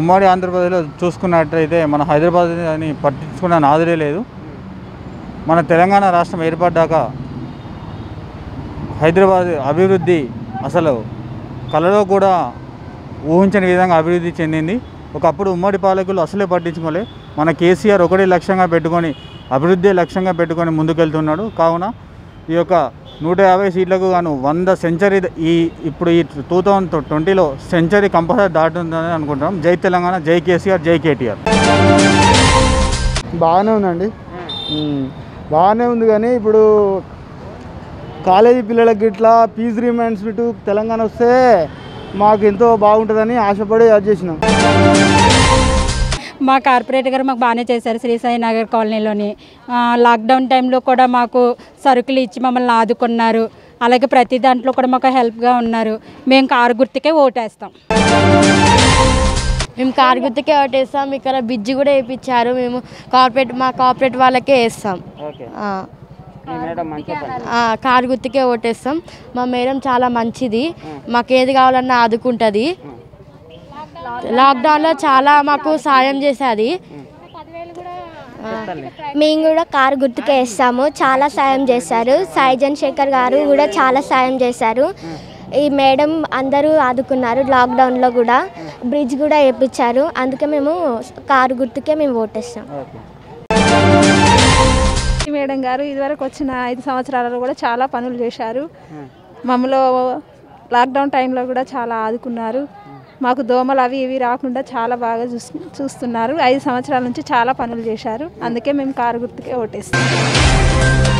ఉమ్మడి ఆంధ్రప్రదేశ్లో చూసుకున్నట్టయితే మన హైదరాబాద్ అని పట్టించుకున్న నాదుడే లేదు మన తెలంగాణ రాష్ట్రం ఏర్పడ్డాక హైదరాబాద్ అభివృద్ధి అసలు కలలో కూడా ఊహించని విధంగా అభివృద్ధి చెందింది ఒకప్పుడు ఉమ్మడి పాలకులు అసలే పట్టించుకోలే మన కేసీఆర్ ఒకటే లక్ష్యంగా పెట్టుకొని అభివృద్ధి లక్ష్యంగా పెట్టుకొని ముందుకెళ్తున్నాడు కావున ఈ యొక్క నూట యాభై సీట్లకు గాను వంద సెంచరీ ఈ ఇప్పుడు ఈ టూ థౌజండ్ ట్వంటీలో సెంచరీ కంపల్సరీ దాటుందని అనుకుంటున్నాం జై తెలంగాణ జై కేసీఆర్ జై కేటీఆర్ బాగానే ఉందండి ఉమ్, బాగానే ఉంది కానీ ఇప్పుడు కాలేజీ పిల్లలకి ఇట్లా ఫీజు రీమెంట్స్మెంట్ తెలంగాణ వస్తే మాకు ఎంతో బాగుంటుందని ఆశపడి అది చేసినాం మా కార్పొరేటర్ గారు మాకు బాగానే చేశారు శ్రీసాయి నగర్ కాలనీలోని ఆ, లాక్డౌన్ టైంలో కూడా మాకు సరుకులు ఇచ్చి మమ్మల్ని ఆదుకున్నారు అలాగే ప్రతి దాంట్లో కూడా మాకు హెల్ప్గా ఉన్నారు మేము కారు గుర్తుకే ఓటేస్తాం మేము కారు గుర్తుకే ఓటేస్తాం ఇక్కడ బిజ్జి కూడా వేయించారు మేము కార్పొరేట్ మా కార్పొరేట్ వాళ్ళకే వేస్తాం ఆ. ఆ, కారు గుర్తుకే ఓటేస్తాం మా మేడం చాలా మంచిది మాకు ఏది కావాలన్నా ఆదుకుంటుంది లాక్డౌన్లో చాలా మాకు సాయం చేసేది మేము కూడా కారు గుర్తుకే వేస్తాము చాలా సాయం చేశారు సాయి చంద్రశేఖర్ గారు కూడా చాలా సాయం చేశారు ఈ మేడం అందరూ ఆదుకున్నారు లాక్డౌన్లో కూడా బ్రిడ్జ్ కూడా వేయించారు అందుకే మేము కారు గుర్తుకే మేము ఓటేస్తాం మేడం గారు ఇదివరకు వచ్చిన ఐదు సంవత్సరాలలో కూడా చాలా పనులు చేశారు మమ్మలో లాక్డౌన్ టైంలో కూడా చాలా ఆదుకున్నారు మాకు దోమలు అవి ఇవి రాకుండా చాలా బాగా చూస్ చూస్తున్నారు ఐదు సంవత్సరాల నుంచి చాలా పనులు చేశారు అందుకే మేము కారు గుర్తుకే ఓటేస్తాం